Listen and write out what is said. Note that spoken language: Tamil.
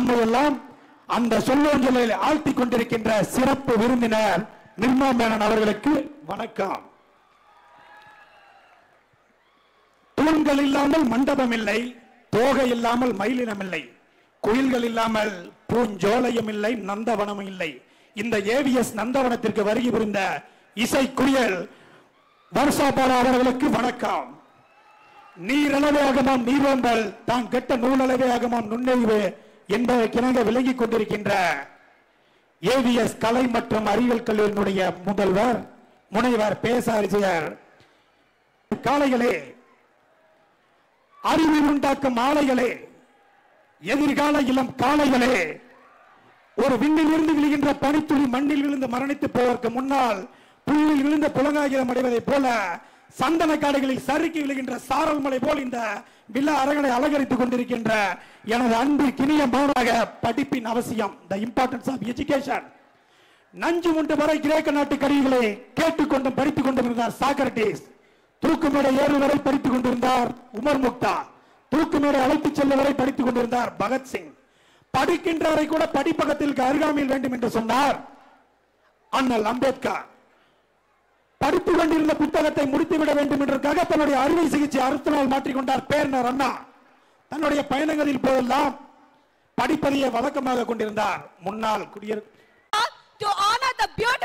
எல்லாம் அந்த சொல்லோஞ்சலில் ஆழ்த்திக் கொண்டிருக்கின்ற சிறப்பு விருந்தினர் நிர்மா மேனன் அவர்களுக்கு வணக்கம் தூண்கள் இல்லாமல் மண்டபம் இல்லை தோகை இல்லாமல் மயிலினம் இல்லை குயில்கள் இல்லாமல் பூஞ்சோலையும் இல்லை நந்தவனமும் இல்லை இந்த ஏவிஎஸ் நந்தவனத்திற்கு வருகை புரிந்த இசை குயில் வருஷாபாலா அவர்களுக்கு வணக்கம் நீரளவே ஆகமாம் நீரோம்பல் தான் கெட்ட நூலளவே ஆகமாம் நுண்ணறிவு என்பதற்கிணங்க விளங்கிக் கொண்டிருக்கின்ற ஏவிஎஸ் கலை மற்றும் அறிவியல் கல்லூரியினுடைய முதல்வர் முனைவர் பேசாரிசியர் காளைகளே அறிவு உண்டாக்கும் ஆலைகளே எதிர்கால இளம் காளைகளே ஒரு விண்ணில் இருந்து விழுகின்ற பனித்துளி மண்ணில் விழுந்து மரணித்து போவதற்கு முன்னால் புல்லில் விழுந்த புலங்காகிரம் அடைவதைப் போல சந்தன காடுகளில் சறுக்கி விழுகின்ற சாரல் மலை போல் இந்த விழா அரங்கனை அலங்கரித்துக் கொண்டிருக்கின்ற எனது அன்பு கிணிய மாணவ படிப்பின் அவசியம் த இம்பார்ட்டன்ஸ் ஆஃப் எஜுகேஷன் நஞ்சு உண்டு வரை கிரேக்க நாட்டு கருவிகளை கேட்டுக்கொண்டும் படித்துக் கொண்டும் இருந்தார் சாக்ரட்டிஸ் தூக்குமேடை ஏறு வரை படித்துக் கொண்டிருந்தார் உமர் முக்தா தூக்குமேடை அழைத்துச் செல்ல வரை படித்துக் கொண்டிருந்தார் பகத்சிங் படிக்கின்றவரை கூட படிப்பகத்திற்கு அருகாமையில் வேண்டும் என்று சொன்னார் அண்ணல் அம்பேத்கர் படித்துக் கொண்டிருந்த புத்தகத்தை முடித்துவிட வேண்டும் என்றதற்காக தன்னுடைய அறுவை சிகிச்சை அடுத்த நாள் மாற்றிக்கொண்டார் பேர்னர் அண்ணா தன்னுடைய பயணங்களில் போதெல்லாம் படிப்பதையே வழக்கமாக கொண்டிருந்தார் முன்னாள் குடியரசு to honor the beautiful